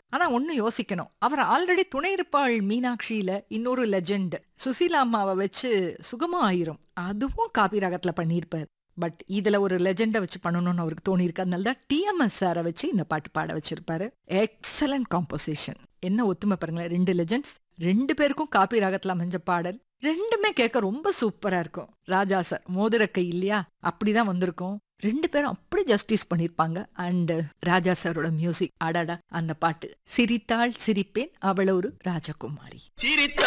ஆனா ஒண்ணு யோசிக்கணும் அவர் ஆல்ரெடி துணை இருப்பாள் மீனாட்சியில இன்னொரு லெஜெண்ட் சுசீலா அம்மாவை வச்சு சுகமா ஆயிரும் அதுவும் காபி ராகத்துல பண்ணியிருப்பார் பட் இதுல ஒரு லெஜெண்டை வச்சு பண்ணணும்னு அவருக்கு தோணி இருக்கு அதனால தான் டிஎம்எஸ் சாரை வச்சு இந்த பாட்டு பாட வச்சிருப்பாரு எக்ஸலண்ட் காம்போசிஷன் என்ன ஒத்துமை பாருங்களேன் ரெண்டு லெஜெண்ட்ஸ் ரெண்டு பேருக்கும் காப்பி ராகத்துல அமைஞ்ச பாடல் ரெண்டுமே கேட்க ரொம்ப சூப்பரா இருக்கும் ராஜா சார் மோதிரக்கை இல்லையா அப்படிதான் வந்திருக்கும் ரெண்டு பேரும் அப்படி ஜஸ்டிஸ் பண்ணிருப்பாங்க அண்ட் ராஜா சாரோட மியூசிக் அடடா அந்த பாட்டு சிரித்தாள் சிரிப்பேன் அவள ஒரு ராஜகுமாரி சிரித்த